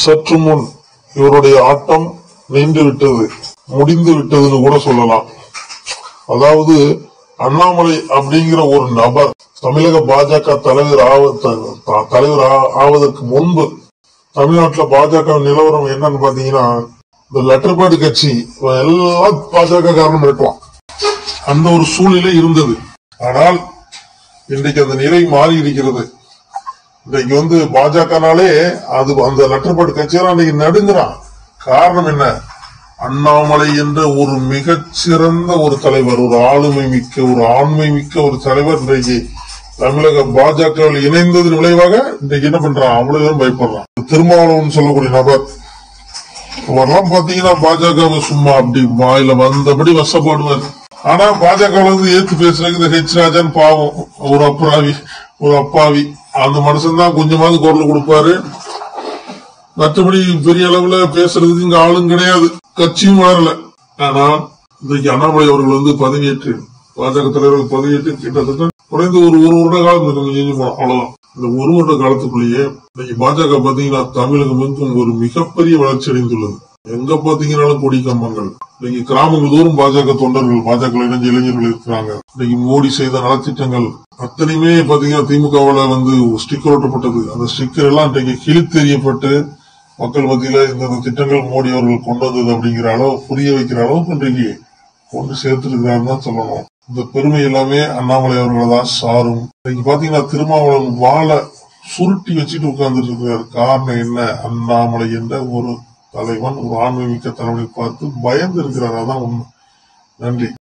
சற்று முன் இவருடைய ஆட்டம் நின்று விட்டது முடிந்து விட்டதுன்னு கூட சொல்லலாம் அதாவது அண்ணாமலை அப்படிங்கிற ஒரு நபர் தமிழக பாஜக தலைவர் ஆவ- த- த- தலைவர் ஆ- ஆவதற்கு முன்பு தமிழ்நாட்டுல பாஜக நிலவரம் என்னன்னு பாத்தீங்கன்னா இந்த லெட்டர் பேட் கட்சி இவன் எல்லாம் பாஜக காரணம் இருக்கலாம் அந்த ஒரு சூழ்நிலை இருந்தது ஆனால் இன்றைக்கு அந்த நிலை மாறி இருக்கிறது இன்றைக்கு வந்து பாஜகனாலே அது அந்த லெட்டர் பேட் கட்சியெல்லாம் இன்னைக்கு நடுங்குறான் காரணம் என்ன அண்ணாமலை என்ற ஒரு மிகச்சிறந்த ஒரு தலைவர் ஒரு ஆளுமை மிக்க ஒரு ஆண்மை மிக்க ஒரு தலைவர் இன்றைக்கு தமிழக பாஜகவில் இணைந்ததன் விளைவாக இன்றைக்கு என்ன பண்றான் அவ்வளவு பேரும் பயப்படுறான் திருமாவளவன் சொல்லக்கூடிய நபர் அவரெல்லாம் பாத்தீங்கன்னா பாஜக சும்மா அப்படி வாயில வந்தபடி வசப்படுவார் ஆனா பாஜக வந்து ஏத்து பேசுறதுக்கு இந்த ஹெச் ராஜன் பாவம் ஒரு அப்பாவி ஒரு அப்பாவி அந்த மனுஷன் தான் கொஞ்சமாவது குரல் கொடுப்பாரு மற்றபடி பெரிய அளவுல பேசுறதுக்கு இங்க ஆளும் கிடையாது கட்சியும் வளரல ஆனா இன்றைக்கு அண்ணாமலை அவர்கள் வந்து பதவியேற்று பாஜக தலைவர்கள் பதவியேற்று கிட்டத்தட்ட குறைந்த ஒரு ஒரு வருட காலம் இருக்கும் செஞ்சு போனோம் அவ்வளவுதான் இந்த ஒரு வருட காலத்துக்குள்ளேயே இன்னைக்கு பாஜக பாத்தீங்கன்னா தமிழகம் எங்கும் ஒரு மிகப்பெரிய வளர்ச்சி அடைந்துள்ளது எங்க பாத்தீங்கன்னாலும் கொடி கம்பங்கள் இன்னைக்கு கிராமங்கள் தோறும் பாஜக தொண்டர்கள் பாஜக இணைஞ்ச இளைஞர்கள் இருக்கிறாங்க இன்னைக்கு மோடி செய்த நலத்திட்டங்கள் அத்தனையுமே பாத்தீங்கன்னா திமுகவுல வந்து ஸ்டிக்கர் ஒட்டப்பட்டது அந்த ஸ்டிக்கர் எல்லாம் இன்றைக்கு கிழித்தெறியப்பட்டு மக்கள் மத்தியில இந்த இந்த திட்டங்கள் மோடி அவர்கள் கொண்டு வந்தது அப்படிங்கிற அளவு புரிய வைக்கிற அளவுக்கு இன்றைக்கு கொண்டு சேர்த்திருக்கிறாருன்னு தான் சொல்லணும் இந்த பெருமை எல்லாமே அண்ணாமலை அவர்களை தான் சாரும் இன்னைக்கு பாத்தீங்கன்னா திருமாவளவன் வாழை சுருட்டி வச்சுட்டு உட்கார்ந்துட்டு இருக்கிறார் காரணம் என்ன அண்ணாமலை என்ற ஒரு தலைவன் ஒரு ஆன்மீக தலைவனை பார்த்து பயந்து இருக்கிறார் அதான் உண்மை நன்றி